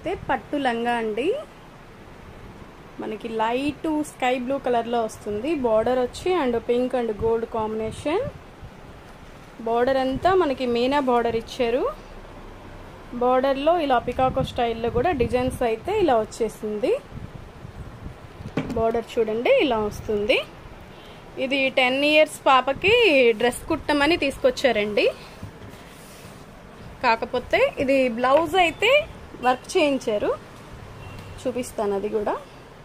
అయితే పట్టు లంగా అండి మనకి లైట్ స్కై బ్లూ కలర్లో వస్తుంది బార్డర్ వచ్చి and pink and gold combination border అంతా మనకి మీనా బార్డర్ ఇచ్చారు బార్డర్లో ఇలా పికాకో స్టైల్లో కూడా డిజైన్స్ అయితే ఇలా వచ్చేసింది బార్డర్ చూడండి ఇలా వస్తుంది ఇది టెన్ ఇయర్స్ పాపకి డ్రెస్ కుట్టమని తీసుకొచ్చారండి కాకపోతే ఇది బ్లౌజ్ అయితే వర్క్ చేయించారు చూపిస్తాను అది కూడా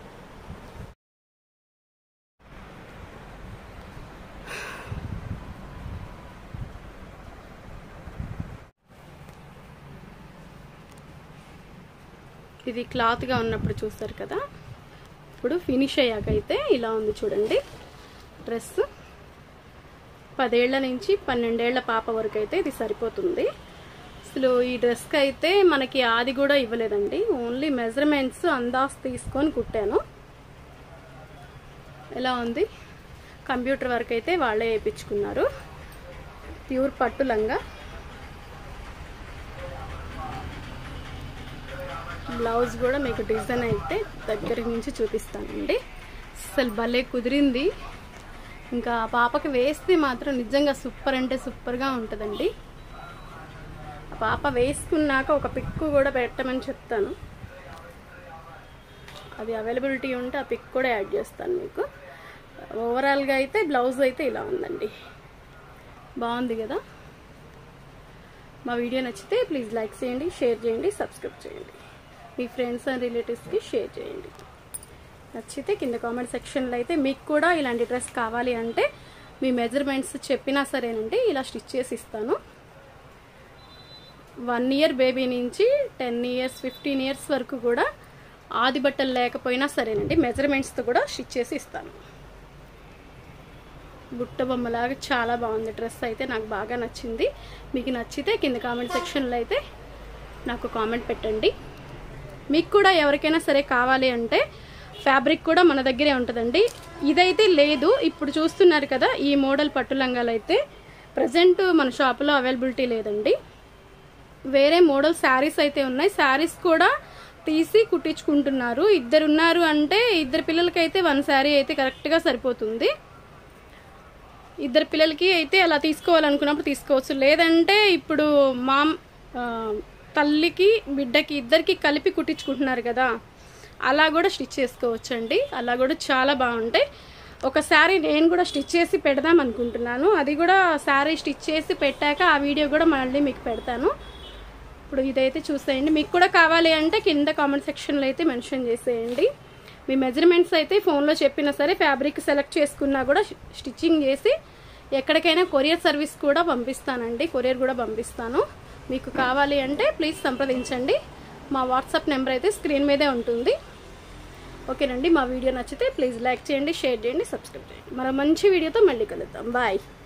ఇది క్లాత్గా ఉన్నప్పుడు చూస్తారు కదా ఇప్పుడు ఫినిష్ అయ్యాక అయితే ఇలా ఉంది చూడండి డ్రెస్ పదేళ్ల నుంచి పన్నెండేళ్ల పాప వరకు అయితే ఇది సరిపోతుంది అసలు ఈ డ్రెస్కి అయితే మనకి ఆది కూడా ఇవ్వలేదండి ఓన్లీ మెజర్మెంట్స్ అందాస్ తీసుకొని కుట్టాను ఎలా ఉంది కంప్యూటర్ వర్క్ అయితే వాళ్ళే వేయించుకున్నారు ప్యూర్ పట్టు లంగా బ్లౌజ్ కూడా మీకు డిజైన్ అయితే దగ్గర నుంచి చూపిస్తానండి అసలు భలే కుదిరింది ఇంకా ఆ పాపకి వేస్తే మాత్రం నిజంగా సూపర్ అంటే సూపర్గా ఉంటుందండి ఆ పాప వేసుకున్నాక ఒక పిక్ కూడా పెట్టమని చెప్తాను అది అవైలబిలిటీ ఉంటే ఆ పిక్ కూడా యాడ్ చేస్తాను మీకు ఓవరాల్గా అయితే బ్లౌజ్ అయితే ఇలా ఉందండి బాగుంది కదా మా వీడియో నచ్చితే ప్లీజ్ లైక్ చేయండి షేర్ చేయండి సబ్స్క్రైబ్ చేయండి మీ ఫ్రెండ్స్ అండ్ రిలేటివ్స్కి షేర్ చేయండి నచ్చితే కింద కామెంట్ సెక్షన్లో అయితే మీకు కూడా ఇలాంటి డ్రెస్ కావాలి అంటే మీ మెజర్మెంట్స్ చెప్పినా సరేనండి ఇలా స్టిచ్ చేసి ఇస్తాను వన్ ఇయర్ బేబీ నుంచి టెన్ ఇయర్స్ ఫిఫ్టీన్ ఇయర్స్ వరకు కూడా ఆది బట్టలు లేకపోయినా సరేనండి మెజర్మెంట్స్తో కూడా స్టిచ్ చేసి ఇస్తాను బుట్ట బొమ్మలాగా చాలా బాగుంది డ్రెస్ అయితే నాకు బాగా నచ్చింది మీకు నచ్చితే కింద కామెంట్ సెక్షన్లో అయితే నాకు కామెంట్ పెట్టండి మీకు కూడా ఎవరికైనా సరే కావాలి అంటే ఫ్యాబ్రిక్ కూడా మన దగ్గరే ఉంటుందండి ఇదైతే లేదు ఇప్పుడు చూస్తున్నారు కదా ఈ మోడల్ పట్టు లంగాలు అయితే ప్రజెంట్ మన షాపులో అవైలబిలిటీ లేదండి వేరే మోడల్ శారీస్ అయితే ఉన్నాయి శారీస్ కూడా తీసి కుట్టించుకుంటున్నారు ఇద్దరు ఉన్నారు అంటే ఇద్దరు పిల్లలకైతే వన్ శారీ అయితే కరెక్ట్గా సరిపోతుంది ఇద్దరు పిల్లలకి అయితే అలా తీసుకోవాలనుకున్నప్పుడు తీసుకోవచ్చు లేదంటే ఇప్పుడు మా ఆ, తల్లికి బిడ్డకి ఇద్దరికి కలిపి కుట్టించుకుంటున్నారు కదా అలా కూడా స్టిచ్ చేసుకోవచ్చు అండి అలా కూడా చాలా బాగుంటాయి ఒక శారీ నేను కూడా స్టిచ్ చేసి పెడదాం అనుకుంటున్నాను అది కూడా శారీ స్టిచ్ చేసి పెట్టాక ఆ వీడియో కూడా మళ్ళీ మీకు పెడతాను ఇప్పుడు ఇదైతే చూసేయండి మీకు కూడా కావాలి అంటే కింద కామెంట్ సెక్షన్లో అయితే మెన్షన్ చేసేయండి మీ మెజర్మెంట్స్ అయితే ఫోన్లో చెప్పినా సరే ఫ్యాబ్రిక్ సెలెక్ట్ చేసుకున్నా కూడా స్టిచ్చింగ్ చేసి ఎక్కడికైనా కొరియర్ సర్వీస్ కూడా పంపిస్తానండి కొరియర్ కూడా పంపిస్తాను మీకు కావాలి అంటే ప్లీజ్ సంప్రదించండి మా వాట్సాప్ నెంబర్ అయితే స్క్రీన్ మీదే ఉంటుంది ఓకేనండి మా వీడియో నచ్చితే ప్లీజ్ లైక్ చేయండి షేర్ చేయండి సబ్స్క్రైబ్ చేయండి మరో మంచి వీడియోతో మళ్ళీ కలుద్దాం బాయ్